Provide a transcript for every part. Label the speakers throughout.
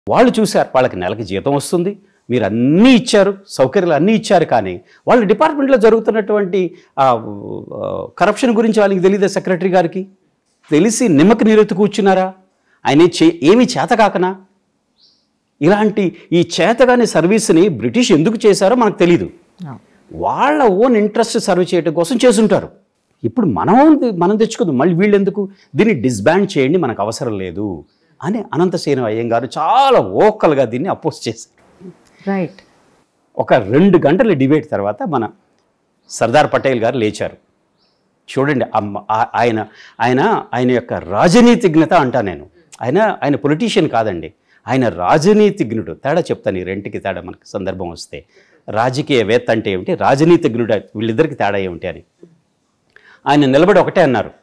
Speaker 1: వాళ్ళు చూశారు వాళ్ళకి నెలకి జీతం వస్తుంది మీరు అన్నీ ఇచ్చారు సౌకర్యాలు అన్నీ ఇచ్చారు కానీ వాళ్ళ డిపార్ట్మెంట్లో జరుగుతున్నటువంటి కరప్షన్ గురించి వాళ్ళకి తెలియదా సెక్రటరీ గారికి తెలిసి నిమ్మకి నీరెత్తు కూర్చున్నారా ఆయన చే ఏమీ చేత కాకనా ఇలాంటి ఈ చేతగాని సర్వీస్ని బ్రిటిష్ ఎందుకు చేశారో మనకు తెలియదు వాళ్ళ ఓన్ ఇంట్రెస్ట్ సర్వ్ చేయడం కోసం చేసుంటారు ఇప్పుడు మనం మనం తెచ్చుకుందాం మళ్ళీ వీళ్ళు ఎందుకు దీన్ని డిస్బ్యాండ్ చేయండి మనకు అవసరం లేదు అని అనంతసేన అయ్యంగారు చాలా ఓకల్గా దీన్ని అపోజ్ చేశారు
Speaker 2: రైట్
Speaker 1: ఒక రెండు గంటల డిబేట్ తర్వాత మన సర్దార్ పటేల్ గారు లేచారు చూడండి అమ్మ- ఆ- ఆయన ఆయన ఆయన యొక్క రాజనీతిజ్ఞత అంటా నేను ఆయన ఆయన పొలిటీషియన్ కాదండి ఆయన రాజనీతిజ్ఞుడు తేడా చెప్తాను ఈ రెంటికి తేడా మనకి సందర్భం వస్తే రాజకీయవేత్త అంటే ఏమిటి రాజనీతిజ్ఞుడు వీళ్ళిద్దరికి తేడా ఏమిటి అని ఆయన నిలబడి ఒకటే అన్నారు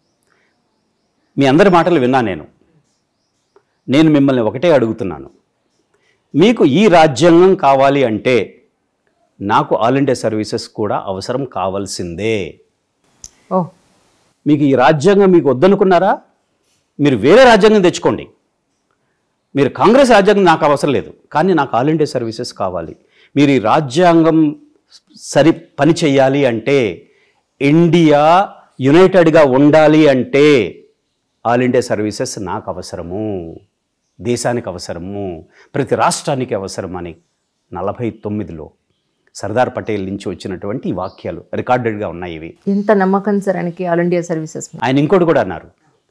Speaker 1: మీ అందరి మాటలు విన్నా నేను నేను మిమ్మల్ని ఒకటే అడుగుతున్నాను మీకు ఈ రాజ్యాంగం కావాలి అంటే నాకు ఆల్ ఇండియా సర్వీసెస్ కూడా అవసరం కావాల్సిందే
Speaker 2: ఓ
Speaker 1: మీకు ఈ రాజ్యాంగం మీకు వద్దనుకున్నారా మీరు వేరే రాజ్యాంగం తెచ్చుకోండి మీరు కాంగ్రెస్ రాజ్యాంగం నాకు అవసరం లేదు కానీ నాకు ఆల్ ఇండియా సర్వీసెస్ కావాలి మీరు ఈ రాజ్యాంగం సరి పని చేయాలి అంటే ఇండియా యునైటెడ్గా ఉండాలి అంటే ఆల్ ఇండియా సర్వీసెస్ నాకు అవసరము దేశానికి అవసరము ప్రతి రాష్ట్రానికి అవసరం అని నలభై తొమ్మిదిలో సర్దార్ పటేల్ నుంచి వచ్చినటువంటి ఈ వాక్యాలు రికార్డెడ్గా ఉన్నాయి ఇవి
Speaker 2: ఎంత నమ్మకం సార్ ఆయనకి ఆల్ ఇండియా సర్వీసెస్ మీద.
Speaker 1: ఆయన ఇంకోటి కూడా అన్నారు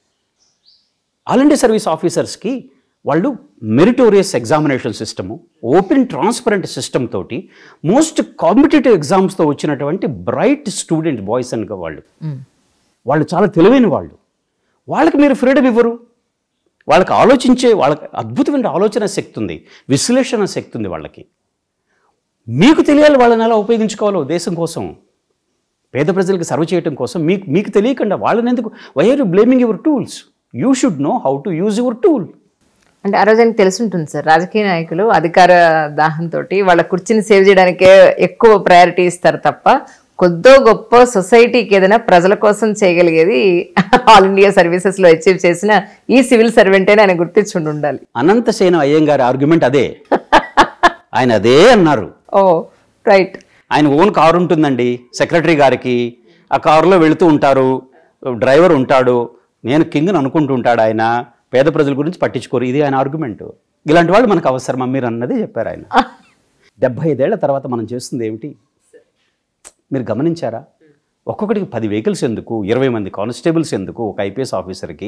Speaker 1: ఆల్ ఇండియా సర్వీస్ ఆఫీసర్స్కి వాళ్ళు meritorious examination system open transparent system తోటి మోస్ట్ కాంపిటేటివ్ ఎగ్జామ్స్తో వచ్చినటువంటి బ్రైట్ స్టూడెంట్ బాయ్స్ అనుకో వాళ్ళు
Speaker 2: మ్మ్.
Speaker 1: వాళ్ళు చాలా తెలివైన వాళ్ళు వాళ్ళకి మీరు ఫ్రీడమ్ ఇవ్వరు వాళ్ళకి ఆలోచించే వాళ్ళకి అద్భుతమైన ఆలోచన శక్తి ఉంది విశ్లేషణ శక్తి ఉంది వాళ్ళకి మీకు తెలియాలి వాళ్ళని ఎలా ఉపయోగించుకోవాలో దేశం కోసం పేద ప్రజలకు సర్వ్ చేయడం కోసం మీకు మీకు తెలియకుండా వాళ్ళని ఎందుకు why are you blaming your tools you should know how to use your tool
Speaker 2: అంటే ఆ రోజు ఆయనకి తెలిసి ఉంటుంది సార్ రాజకీయ నాయకులు అధికార దాహంతో వాళ్ళ కుర్చీని సేవ్ చేయడానికే ఎక్కువ ప్రయారిటీ ఇస్తారు తప్ప కొద్దో గొప్ప సొసైటీకి ఏదైనా ప్రజల కోసం చేయగలిగేది ఆల్ ఇండియా సర్వీసెస్ లో అచీవ్ చేసిన ఈ సివిల్ సర్వెంట్ అని ఆయన గుర్తించుండి ఉండాలి
Speaker 1: అనంతసేన అయ్యంగారి ఆర్గ్యుమెంట్ అదే ఆయన అదే అన్నారు
Speaker 2: ఓ రైట్
Speaker 1: ఆయన ఓన్ కారు ఉంటుందండి సెక్రటరీ గారికి ఆ కారులో వెళుతూ ఉంటారు డ్రైవర్ ఉంటాడు నేను కింగ్ని అనుకుంటూ ఉంటాడు ఆయన పేద ప్రజల గురించి పట్టించుకోరు ఇది ఆయన ఆర్గ్యుమెంట్ ఇలాంటి వాళ్ళు మనకు అవసరమా మీరు అన్నదే చెప్పారు ఆయన డెబ్బై ఐదేళ్ల తర్వాత మనం చేస్తుంది ఏమిటి మీరు గమనించారా ఒక్కొక్కటికి పది వెహికల్స్ ఎందుకు ఇరవై మంది కానిస్టేబుల్స్ ఎందుకు ఒక ఐపీఎస్ ఆఫీసర్కి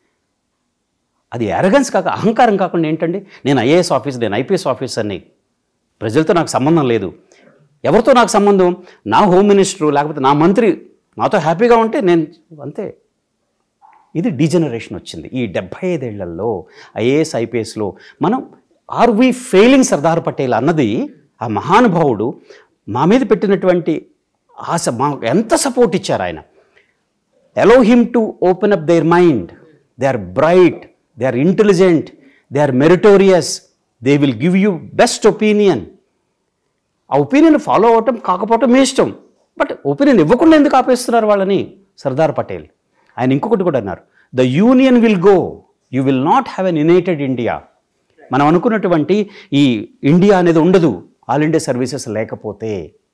Speaker 1: అది ఎరగన్స్ కాక అహంకారం కాకుండా ఏంటండి నేను ఐఏఎస్ ఆఫీసర్ నేను ఐపీఎస్ ఆఫీసర్ని ప్రజలతో నాకు సంబంధం లేదు ఎవరితో నాకు సంబంధం నా హోమ్ మినిస్టరు లేకపోతే నా మంత్రి నాతో హ్యాపీగా ఉంటే నేను అంతే ఇది డీజనరేషన్ వచ్చింది ఈ డెబ్భై ఐదేళ్లలో ఐఏఎస్ ఐపీఎస్లో మనం are we failing Sardar Patel అన్నది ఆ మహానుభావుడు మా మీద పెట్టినటువంటి ఆశ మా ఎంత సపోర్ట్ ఇచ్చారు ఆయన allow him to open up their mind they are bright they are intelligent they are meritorious they will give you best opinion ఆ ఒపీనియన్ ఫాలో అవటం కాకపోవటం మీ ఇష్టం బట్ ఒపీనియన్ ఇవ్వకుండా ఎందుకు ఆపేస్తున్నారు వాళ్ళని సర్దార్ పటేల్ ఆయన ఇంకొకటి కూడా అన్నారు the union will go you will not have an united India మనం అనుకున్నటువంటి ఈ ఇండియా అనేది ఉండదు ఆల్ ఇండియా సర్వీసెస్ లేకపోతే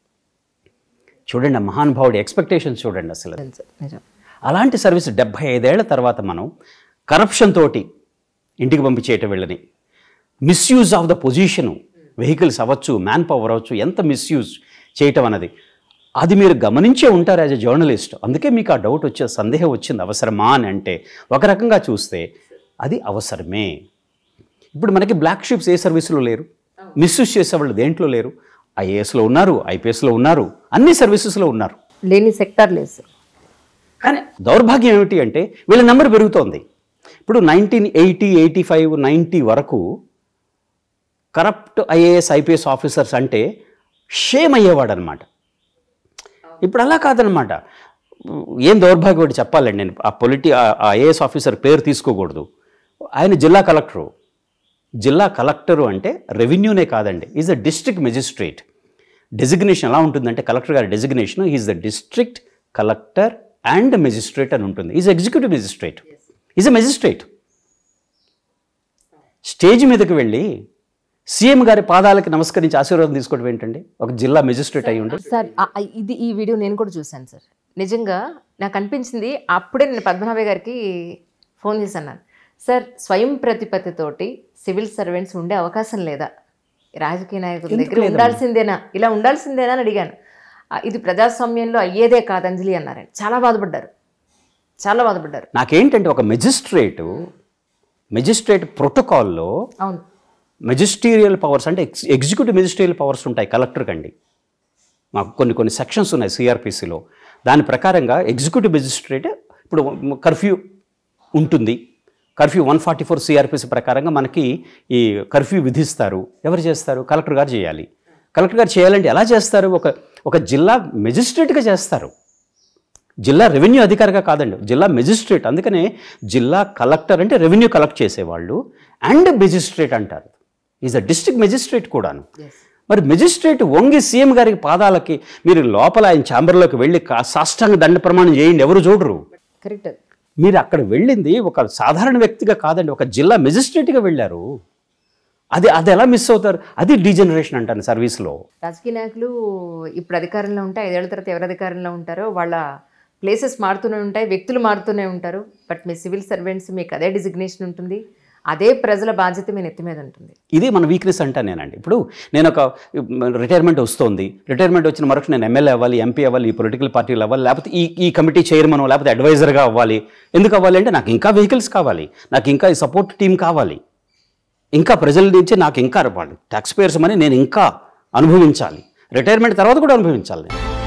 Speaker 1: చూడండి ఆ మహానుభావుడి ఎక్స్పెక్టేషన్స్ చూడండి అసలు
Speaker 2: నిజం
Speaker 1: అలాంటి సర్వీస్ డెబ్భై ఐదేళ్ల తర్వాత మనం కరప్షన్ తోటి ఇంటికి పంపించేయటం వెళ్ళని misuse of the position vehicles అవ్వచ్చు మ్యాన్ పవర్ అవ్వచ్చు ఎంత మిస్యూజ్ చేయటం అన్నది అది మీరు గమనించే ఉంటారు యాజ్ ఎ జర్నలిస్ట్ అందుకే మీకు ఆ డౌట్ వచ్చే సందేహం వచ్చింది అవసరమా అని అంటే ఒక రకంగా చూస్తే అది అవసరమే ఇప్పుడు మనకి బ్లాక్ షిప్స్ ఏ సర్వీసులో లేరు మిస్యూజ్ చేసేవాళ్ళు దేంట్లో లేరు ఐఏఎస్లో ఉన్నారు ఐపీఎస్లో ఉన్నారు అన్ని సర్వీసెస్లో ఉన్నారు
Speaker 2: లేని సెక్టార్ లేదు సార్
Speaker 1: కానీ దౌర్భాగ్యం ఏమిటి అంటే వీళ్ళ నెంబర్ పెరుగుతోంది ఇప్పుడు nineteen eighty eighty five ninety వరకు కరప్ట్ ఐఏఎస్ ఐపీఎస్ ఆఫీసర్స్ అంటే షేమ్ అయ్యేవాడు అనమాట ఇప్పుడు అలా కాదనమాట ఏం దౌర్భాగ్యం ఒకటి చెప్పాలండి నేను ఆ పొలిటి ఆ ఐఏఎస్ ఆఫీసర్ పేరు తీసుకోకూడదు ఆయన జిల్లా కలెక్టరు జిల్లా కలెక్టరు అంటే రెవెన్యూనే కాదండి is the district magistrate designation ఎలా ఉంటుందంటే కలెక్టర్ గారి designation is the district collector and magistrate అని ఉంటుంది is executive magistrate is a magistrate stage మీదకి వెళ్ళి సీఎం గారి పాదాలకి నమస్కరించి ఆశీర్వాదం తీసుకోవడం ఏంటండి ఒక జిల్లా మెజిస్ట్రేట్ అయి ఉండి
Speaker 2: సార్ ఆ- ఆ- ఇది ఈ వీడియో నేను కూడా చూశాను సార్ నిజంగా నాకు అనిపించింది అప్పుడే నేను పద్మనాభ గారికి ఫోన్ చేశాను అన్నాను. సార్ స్వయం ప్రతిపత్తితోటి సివిల్ సర్వెంట్స్ ఉండే అవకాశం లేదా రాజకీయ నాయకుల దగ్గర ఉండాల్సిందేనా ఇలా ఉండాల్సిందేనా అని అడిగాను ఆ, ఇది ప్రజాస్వామ్యంలో అయ్యేదే కాదు అంజలి అన్నారని చాలా బాధపడ్డారు చాలా బాధపడ్డారు
Speaker 1: నాకేంటంటే ఒక మెజిస్ట్రేటు మెజిస్ట్రేట్ ప్రోటోకాల్లో
Speaker 2: అవును
Speaker 1: మెజిస్టీరియల్ పవర్స్ అంటే ఎక్స్ ఎగ్జిక్యూటివ్ మెజిస్టీరియల్ పవర్స్ ఉంటాయి కలెక్టర్ కండి మాకు కొన్ని కొన్ని సెక్షన్స్ ఉన్నాయి సిఆర్పిసిలో దాని ప్రకారంగా ఎగ్జిక్యూటివ్ మెజిస్ట్రేట్ ఇప్పుడు కర్ఫ్యూ ఉంటుంది curfew one forty four CrPC ప్రకారంగా మనకి ఈ కర్ఫ్యూ విధిస్తారు ఎవరు చేస్తారు కలెక్టర్ గారు చేయాలి కలెక్టర్ గారు చేయాలంటే ఎలా చేస్తారు ఒక ఒక జిల్లా మెజిస్ట్రేట్గా చేస్తారు జిల్లా రెవెన్యూ అధికారిగా కాదండి జిల్లా మెజిస్ట్రేట్ అందుకనే జిల్లా కలెక్టర్ అంటే రెవెన్యూ కలెక్ట్ చేసేవాళ్ళు అండ్ మెజిస్ట్రేట్ అంటారు ఈజ్ అ డిస్ట్రిక్ట్ మెజిస్ట్రేట్ కూడాను మరి మెజిస్ట్రేట్ వంగి సీఎం గారికి పాదాలకి మీరు లోపల ఆయన ఛాంబర్లోకి వెళ్ళి కా- సాష్టాంగ దండ ప్రమాణం చేయండి ఎవరు చూడరు
Speaker 2: కరెక్ట్
Speaker 1: మీరు అక్కడ వెళ్ళింది ఒక సాధారణ వ్యక్తిగా కాదండి ఒక జిల్లా మెజిస్ట్రేట్గా వెళ్ళారు అది అది ఎలా మిస్ అవుతారు అది డీజనరేషన్ అంటాను సర్వీస్లో
Speaker 2: రాజకీయ నాయకులు ఇప్పుడు అధికారంలో ఉంటే ఐదేళ్ల తర్వాత ఎవరు అధికారంలో ఉంటారో వాళ్ళ ప్లేసెస్ మారుతూనే ఉంటాయి వ్యక్తులు మారుతూనే ఉంటారు బట్ మీ సివిల్ సర్వెంట్స్ మీకు అదే డిజిగ్నేషన్ ఉంటుంది అదే ప్రజల బాధ్యత మీ నెత్తి మీద ఉంటుంది
Speaker 1: ఇది మన వీక్నెస్ అంటాను నేనండి ఇప్పుడు నేను ఒక రిటైర్మెంట్ వస్తుంది రిటైర్మెంట్ వచ్చిన మరొక నేను ఎమ్మెల్యే అవ్వాలి ఎంపీ అవ్వాలి ఈ పొలిటికల్ పార్టీలు అవ్వాలి లేకపోతే ఈ ఈ కమిటీ చైర్మన్ లేకపోతే అడ్వైజర్గా అవ్వాలి ఎందుకు అవ్వాలి అంటే నాకు ఇంకా వెహికల్స్ కావాలి నాకు ఇంకా ఈ సపోర్ట్ టీం కావాలి ఇంకా ప్రజల నుంచి నాకు ఇంకా వాళ్ళు ట్యాక్స్ పేయర్స్ మనీ నేను ఇంకా అనుభవించాలి రిటైర్మెంట్ తర్వాత కూడా అనుభవించాలి నేను